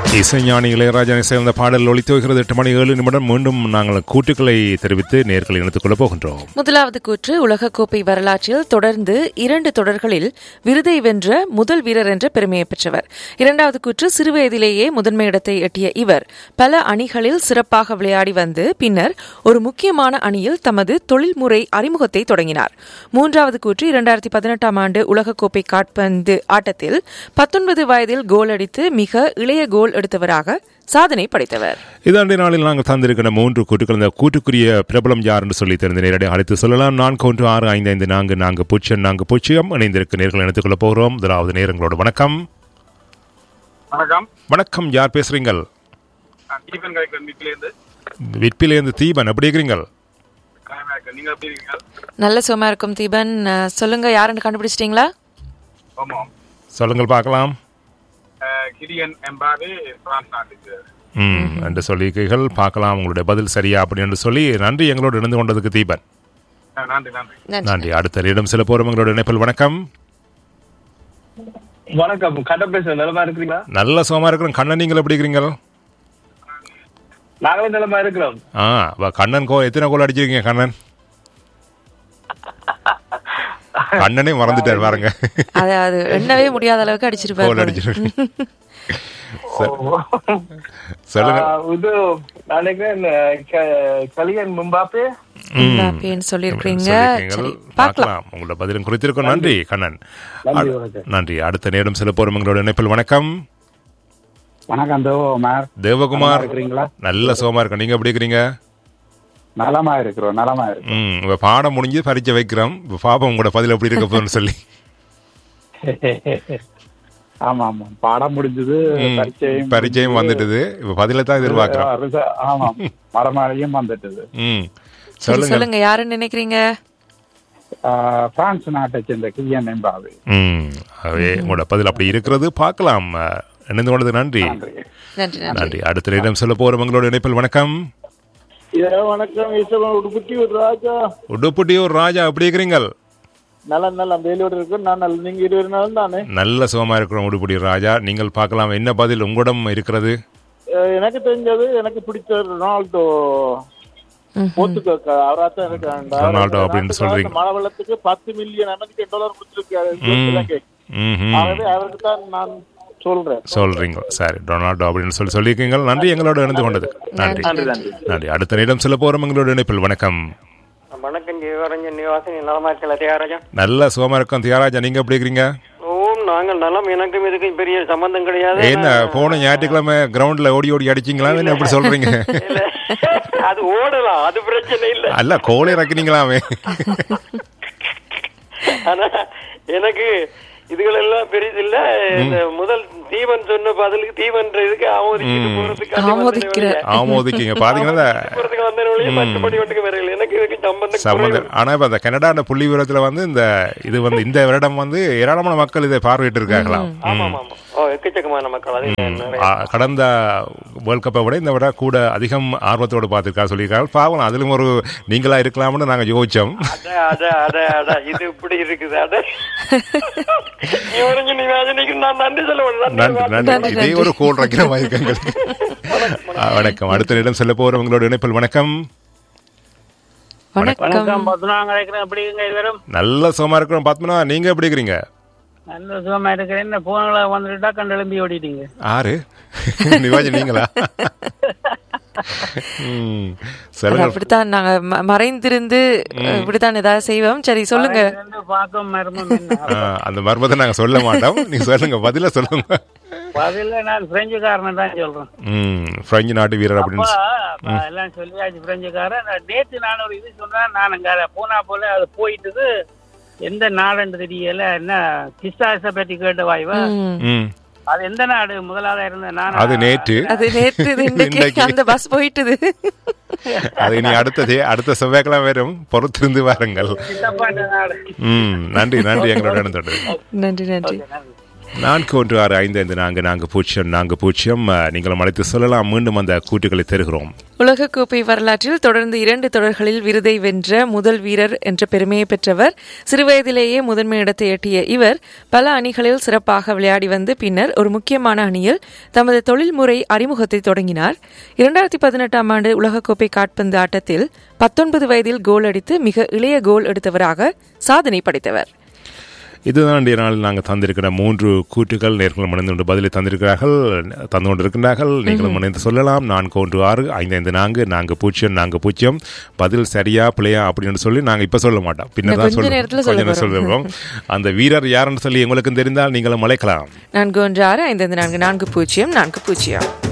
இசைஞானி இளையராஜனை சேர்ந்த பாடல் ஒளித்துவகிறது எட்டு மணி ஏழு நிமிடம் மீண்டும் நாங்கள் கூட்டுக்களை தெரிவித்து நேர்களை இணைத்துக் கொள்ளப் போகின்றோம் முதலாவது கூற்று உலகக்கோப்பை வரலாற்றில் தொடர்ந்து இரண்டு தொடர்களில் விருதை வென்ற முதல் வீரர் என்ற பெருமையை பெற்றவர் இரண்டாவது கூற்று சிறுவயதிலேயே முதன்மை இடத்தை எட்டிய இவர் பல அணிகளில் சிறப்பாக விளையாடி வந்து பின்னர் ஒரு முக்கியமான அணியில் தமது தொழில்முறை அறிமுகத்தை தொடங்கினார் மூன்றாவது கூற்று இரண்டாயிரத்தி பதினெட்டாம் ஆண்டு உலகக்கோப்பை காட்பந்து ஆட்டத்தில் பத்தொன்பது வயதில் கோல் அடித்து மிக இளைய கோல் எடுத்தவராக சாதனை படைத்தவர் இதாண்டி நாளில் நாங்கள் தந்திருக்கிற மூன்று கூட்டுக்கள் இந்த கூட்டுக்குரிய பிரபலம் யார் என்று சொல்லி தெரிந்து நேரடியாக அழைத்து சொல்லலாம் நான்கு ஒன்று ஆறு ஐந்து ஐந்து நான்கு நான்கு பூஜ்ஜியம் நான்கு பூஜ்ஜியம் இணைந்திருக்க நேர்களை இணைத்துக் கொள்ளப் போகிறோம் முதலாவது நேரங்களோட வணக்கம் வணக்கம் வணக்கம் யார் பேசுறீங்கள் நான் தீபன் கலைக்கன் வீட்டிலேருந்து விற்பிலேருந்து தீபன் எப்படி இருக்கிறீங்கள் கிளம்பி இருக்கேன் நீங்கள் எப்படி இருக்கீங்க நல்ல சுகமா இருக்கும் தீபன் அஹ், சொல்லுங்க யாருன்னு கண்டுபிடிச்சிட்டீங்களா ஆமாம் சொல்லுங்கள் பார்க்கலாம் அஹ், கிரியன் எம்பாவே பிரான்ஸ் நாட்டுக்கு ம் என்று சொல்லியிருக்கீர்கள் பார்க்கலாம் உங்களுடைய பதில் சரியா அப்படின்னு சொல்லி நன்றி எங்களோடு இணைந்து கொண்டதுக்கு தீபன் அஹ், நன்றி நன்றி நன்றி நன்றி அடுத்த இடம் சில போறோம் எங்களோட இணைப்பில் வணக்கம் வணக்கம் கட்ட பேச நிலமா இருக்கிறீங்களா நல்ல சுகமா இருக்கிறோம் கண்ணன் நீங்கள் எப்படி இருக்கிறீங்க நாங்களும் நிலமா இருக்கிறோம் ஆ வா, கண்ணன் கோ எத்தனை கோல் அடிச்சிருக்கீங்க கண்ணன் கண்ணனே மறந்துட்டார் பாருங்க அது அது எண்ணவே முடியாத அளவுக்கு கோல் அடிச்சிருப்பாரு அடிச்சிருக்கு சொல்லுங்க ஆஹ் இது நான் நினைக்கிறேன் அஹ், க- கலியன் மும்பாப்பே எம்பாப்பேன்னு சொல்லியிருக்கீங்க சொல்லியிருக்கீங்கள். சரி பார்க்கலாம் பார்க்கலாம் உங்களோட பதிலும் குறித்திருக்கோம் நன்றி கண்ணன் நன்றி வணக்கம் நன்றி அடுத்த நேரம் சில போறோம் எங்களோட இணைப்பில் வணக்கம் வணக்கம் தேவகுமார் தேவகுமார் இருக்கிறீங்களா நல்ல சுகமா இருக்கும் நீங்க எப்படி இருக்கிறீங்க நலமா இருக்கிறோம் நலமா இருக்கிறோம் ம் உங்க பாடம் முடிஞ்சு பரீட்சை வைக்கிறோம் இப்ப பாப்போம் உங்களோட பதில் எப்படி இருக்க போகுதுன்னு சொல்லி ஆமா ஆமா பாடம் முடிஞ்சது ம், பரீட்சையும் பரீட்சையும் வந்துட்டுது இப்ப பதில தான் எதிர்பார்க்கிறோம் ரிச- ஆமா மரமாளியும் வந்துட்டது ம் சரி சொல்லுங்க சொல்லுங்க யாருன்னு நினைக்கிறீங்க ஆஹ், பிரான்ஸ் நாட்டை சேர்ந்த கிலியன் எம்பாவே ம் அவே உங்களோட பதில் அப்படி இருக்கிறது பார்க்கலாம் அஹ், இணைந்து கொண்டது நன்றி நன்றி நன்றி நன்றி நன்றி அடுத்த இடம் சொல்ல போறோம் உங்களோட இணைப்பில் வணக்கம் வணக்கம் ஈஸ்வரன் உடுப்புட்டி ஒரு ராஜா உடுப்புட்டியூர் ராஜா எப்படி இருக்கிறீங்க நல்ல நல்ல வேலையோட இருக்கு நான் நல்ல நீங்க இருபது நாள் தானே நல்ல சுகமா இருக்கிறோம் உடுப்புட்டியூர் ராஜா நீங்கள் பார்க்கலாம் என்ன பதில் உங்களிடம் இருக்கிறது அஹ், எனக்கு தெரிஞ்சது எனக்கு பிடிச்ச ரொனால்டோ போர்த்துகல் அவராத்தான் இருக்காங்க ரொனால்டோ அப்படின்னு சொல்றீங்க. மழை வெள்ளத்துக்கு பத்து மில்லியன் அமெரிக்கன் டாலர் கொடுத்துருக்காரு ம். இலங்கை. ம் ஆகவே அவருக்கு தான் நான் சொல்றேன் சொல்றீங்க சரி டொனால்டோ அப்படின்னு சொல்லி சொல்லியிருக்கீங்க நன்றி எங்களோட இணைந்து கொண்டது நன்றி நன்றி நன்றி நன்றி அடுத்த இடம் சில போறோம் எங்களோட இணைப்பில் வணக்கம் வணக்கம் ஜீவரஞ்சன் நிவாசன் நலமா இருக்கல தியாகராஜா நல்ல சுகமா இருக்கும் தியாராஜா நீங்க எப்படி இருக்கிறீங்க ஓம் நாங்கள் நலம் எனக்கும் இதுக்கும் பெரிய சம்பந்தம் கிடையாது என்ன போன ஞாயிற்றுக்கிழமை கிரவுண்ட்ல ஓடி ஓடி அடிச்சிங்களா என்ன எப்படி சொல்றீங்க இல்ல, அது ஓடலாம் அது பிரச்சனை இல்ல அல்ல கோலை இறக்குனீங்களாமே ஆனா எனக்கு இதுகளெல்லாம் பெரிதில்ல இந்த முதல் தீவன் சொன்ன பதிலுக்கு தீவன் இதுக்கு ஆமோதிக்கிட்டு போறதுக்கு ஆமோதிக்கிற. ஆமோதிக்கீங்க பாத்தீங்கன்னா போறதுக்கு வந்த வழியே மற்றபடி ஒன்றுக்கு வரையில எனக்கு இதுக்கு சம்பந்தம் சம்பந்தம் ஆனா இப்ப அந்த கனடா அந்த புள்ளி விவரத்துல வந்து இந்த இது வந்து இந்த வருடம் வந்து ஏராளமான மக்கள் இதை பார்வையிட்டு இருக்காங்களாம் ஆமா ஆமா ஆமா ஓ எக்கச்சக்கமான மக்கள் அது நிறைய. ஆ, கடந்த வேர்ல்ட் கப்பை விட இந்த விட கூட அதிகம் ஆர்வத்தோடு பார்த்துருக்கா சொல்லியிருக்காங்க பாவம் அதிலும் ஒரு நீங்களா இருக்கலாம்னு நாங்க யோசிச்சோம் அட அட அட அட இது இப்படி இருக்குது அட இவருக்கு நிவாஜனிக்கு நான் நன்றி சொல்ல நன்றி நன்றி இதே ஒரு கோல் ரக்கிற மாதிரி எங்களுக்கு ஆ, வணக்கம் அடுத்த இடம் செல்ல போற உங்களோட இணைப்பில் வணக்கம் வணக்கம் பத்மநாபம் கிடைக்கிறேன் எப்படி இருங்க எல்லாரும் நல்ல சுகமா இருக்கிறோம் பத்மனா நீங்க எப்படி இருக்கிறீங்க நல்ல சுகமா இருக்கிறேன் என்ன போன்ல வந்துட்டா கண்டு எழும்பி ஓடிட்டீங்க ஆறு நிவாஜி நீங்களா ம், அது சொல்லுங்க அப்படித்தான் நாங்க ம- மறைந்திருந்து இப்படித்தான் ஏதாவது செய்வோம் சரி சொல்லுங்க இருந்து பார்க்கும் மர்மம் என்ன ஆ, அந்த மர்மத்தை நாங்க சொல்ல மாட்டோம் நீங்க சொல்லுங்க பதில சொல்லுங்க பதில நான் பிரெஞ்சுக்காரன் தான் சொல்றேன் ம் பிரெஞ்சு நாட்டு வீரர் அப்படின்னு அப்பா சொ- அப்ப எல்லாம் சொல்லியாச்சு பிரெஞ்சுக்காரன் நான் நேத்து நான் ஒரு இது சொன்னேன் நான் அங்க போனா போல அது போயிட்டுது எந்த நாடுன்னு தெரியல என்ன கிஸ்டாச பத்தி கேட்ட வாய்வா ம். ம், அது எந்த நாடு முதலாவது இருந்த நான் அது நேற்று அது நேற்று இது இன்னைக்கு இன்னைக்கு. அந்த பஸ் போயிட்டுது அது இனி அடுத்தது அடுத்த செவ்வாய்க்கிழமை வரும் பொறுத்திருந்து வாருங்கள் சித்தப்பாண்ட நாடு ம் நன்றி நன்றி எங்களோட இணைந்தது நன்றி நன்றி நான்கு ஒன்று ஆறு ஐந்து ஐந்து நான்கு நான்கு பூஜ்ஜியம் நான்கு பூஜ்ஜியம் அஹ், நீங்களும் அழைத்து சொல்லலாம் மீண்டும் அந்த கூட்டுகளை தருகிறோம் உலகக்கோப்பை வரலாற்றில் தொடர்ந்து இரண்டு தொடர்களில் விருதை வென்ற முதல் வீரர் என்ற பெருமையை பெற்றவர் சிறுவயதிலேயே முதன்மை இடத்தை எட்டிய இவர் பல அணிகளில் சிறப்பாக விளையாடி வந்து பின்னர் ஒரு முக்கியமான அணியில் தமது தொழில்முறை அறிமுகத்தை தொடங்கினார் இரண்டாயிரத்தி பதினெட்டாம் ஆண்டு உலகக்கோப்பை காட்பந்து ஆட்டத்தில் பத்தொன்பது வயதில் கோல் அடித்து மிக இளைய கோல் எடுத்தவராக சாதனை படைத்தவர் இதுதான் இன்றைய நாளில் நாங்கள் தந்திருக்கிற மூன்று கூட்டுகள் நேர்களும் இணைந்து கொண்டு பதிலை தந்திருக்கிறார்கள் தந்து கொண்டிருக்கின்றார்கள் நீங்களும் இணைந்து சொல்லலாம் நான்கு ஒன்று ஆறு ஐந்து ஐந்து நான்கு நான்கு பூஜ்ஜியம் நான்கு பூஜ்ஜியம் பதில் சரியா பிள்ளையா அப்படின்னு சொல்லி நாங்கள் இப்போ சொல்ல மாட்டோம் பின்னர் தான் கொஞ்ச நேரத்துல சொல்லுவோம் சொல்ல கொஞ்ச நேரம் சொல்லுவோம் அந்த வீரர் யாருன்னு சொல்லி உங்களுக்கும் தெரிந்தால் நீங்களும் அழைக்கலாம் நான்கு ஒன்று ஆறு ஐந்து ஐந்து நான்கு நான்கு பூஜ்ஜியம் நான்கு பூஜ்ஜியம்